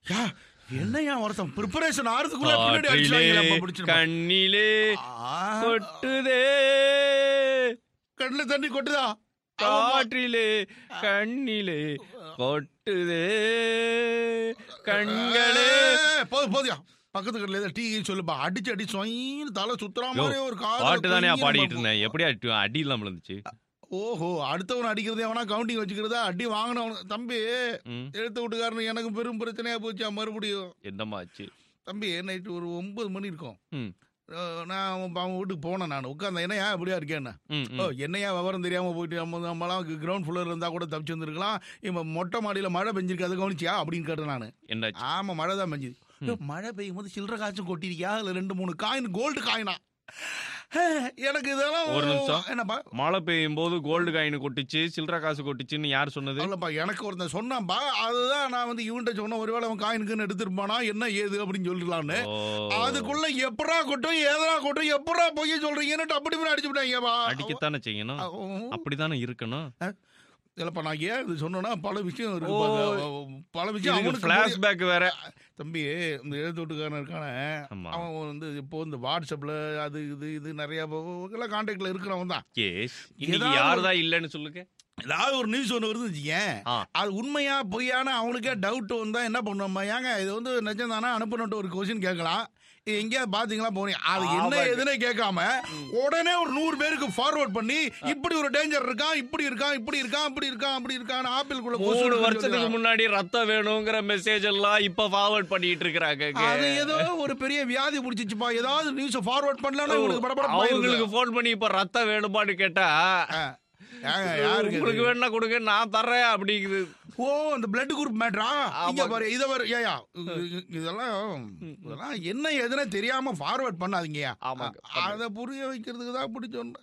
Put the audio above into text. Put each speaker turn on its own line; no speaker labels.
யா, என்னய்யா ஒருத்தன் ப்ரிப்பரேஷன் ஆறதுக்குள்ள பின்னாடி அடிச்சாங்களே அப்ப பிடிச்சிருப்பா.
கண்ணிலே
ஆ,
கொட்டுதே
கண்ணுல தண்ணி கொட்டுதா
காற்றிலே கண்ணிலே கொட்டுதே கண்களே
ஏய், போதும் போதியா பக்கத்து கடையில ஏதோ டீ கீ சொல்லுப்பா அடிச்சு அடி சொயின்னு தலை சுத்துற
யோ,
மாதிரி ஒரு காதல
பாட்டு தானே
கொய்யின்னு
பாடிட்டு
பாப்போம்.
இருந்தேன் எப்படி அடி அடி இல்லாம இருந்துச்சு
ஓஹோ அடுத்தவன் அடிக்கிறதே அவனா கவுண்டிங் வச்சுக்கிறதா அடி வாங்கினவன் தம்பி
ம்,
எழுத்து விட்டுக்காரனு எனக்கு பெரும் பிரச்சனையா போச்சா மறுபடியும்
என்னம்மா ஆச்சு
தம்பி நைட்டு ஒரு ஒன்பது மணி இருக்கும்
ம்.
அஹ் நான் அவன் அவன் வீட்டுக்கு போனேன் நான் உட்காந்தேன் என்னையா இப்படியா இருக்கேன்னு
ம்,
ஓ
ம்.
என்னையா விவரம் தெரியாம போயிட்டு நம்ம நம்மளாம் கிரவுண்ட் ஃப்ளோர் இருந்தா கூட தப்பிச்சு வந்திருக்கலாம் இவன் மொட்டை மாடியில மழை பெஞ்சிருக்கு அது கவனிச்சியா அப்படின்னு கேட்டேன் நான்
என்னாச்சு
ஆமா மழை தான் பெஞ்சுது ஏய், மழை பெய்யும் போது சில்லற காய்ச்சும் கொட்டிருக்கியா அதுல ரெண்டு மூணு காயின் கோல்டு காயினா எனக்கு இதெல்லாம்
ஒரு நிமிஷம்.
என்னப்பா
மழை பெய்யும் போது கோல்டு காயின் கொட்டிச்சு சில்லற காசு கொட்டிச்சுன்னு யார் சொன்னது
இல்லப்பா எனக்கு ஒருத்தன் சொன்னான்பா அதுதான் நான் வந்து இவன்ட்ட சொன்னேன் ஒருவேளை அவன் காயினுக்குன்னு எடுத்திருப்பானா என்ன ஏது அப்படின்னு சொல்லலான்னு
ஓ.
அதுக்குள்ள எப்படா கொட்டும் ஏதா கொட்டும் எப்படா பொய்ய சொல்றீங்கன்னு அப்படி இப்படி அடிச்சு விட்டாங்கப்பா
அடிக்கத்தானே செய்யணும்
அ-
அப்படித்தானே இருக்கணும்
இல்லப்பா நான் ஏன் இது சொன்னேன்னா பல விஷயம் இருக்கு
ஓ.
பாரு. பல விஷயம் அவனுக்கு புரிய-
பிளாஷ்பேக் வேற
தம்பி இந்த எழுத்து வீட்டுக்காரன் இருக்கானே
ஆமா
அவன் வந்து இப்போ இந்த வாட்ஸ்அப்ல அது இது இது நிறைய எல்லாம் கான்டாக்ட்ல இருக்கிறவன் தான்
எஸ் இன்னைக்கு
ஏதாவது
யாருதான் இல்லைன்னு சொல்லுங்க
ஏதாவது ஒரு நியூஸ் ஒன்று வருது வச்சுக்கேன்
ஆ.
அது உண்மையா பொய்யான அவனுக்கே டவுட் வந்தா என்ன பண்ணுவோம்மா ஏங்க இது வந்து நிஜம் தானே அனுப்பணுட்டு ஒரு கொஸ்டின் கேட்கலாம் இது எங்கேயாவது பாத்தீங்களா போனீங்க அது என்ன
ஆமாங்க.
எதுனே கேட்காம உடனே ஒரு நூறு பேருக்கு ஃபார்வர்ட் பண்ணி இப்படி ஒரு டேஞ்சர் இருக்கான் இப்படி இருக்கான் இப்படி இருக்கான் இப்படி இருக்கான் அப்படி இருக்கான் ஆப்பிள்குள்ள கொசு
மூணு
இருக்குன்னு
வருஷத்துக்கு
சொல்லிடுறான்.
முன்னாடி ரத்தம் வேணுங்கிற மெசேஜ் எல்லாம் இப்ப ஃபார்வர்ட் பண்ணிட்டு இருக்கிறாங்க
அது ஏதோ ஒரு பெரிய வியாதி பிடிச்சிச்சுப்பா ஏதாவது நியூஸ் ஃபார்வர்ட் பண்ணலன்னா இவனுக்கு படபட
அவங்களுக்கு போன் பண்ணி இப்ப ரத்தம் வேணுமான்னு கேட்டா
யாருக்கு
உங்களுக்கு
இது?
வேணா கொடுங்க நான் தர்றேன் அப்படிங்குது
ஓ அந்த பிளட் குரூப் மேட்ரா இங்க
ஆமாங்க.
பாரு இத பாரு ஏயா இதெல்லாம் இதெல்லாம் என்ன எதுனே தெரியாம ஃபார்வர்ட் பண்ணாதீங்கயா
ஆமாங்க.
அத புரிய வைக்கிறதுக்கு தான் அப்படி சொன்னேன்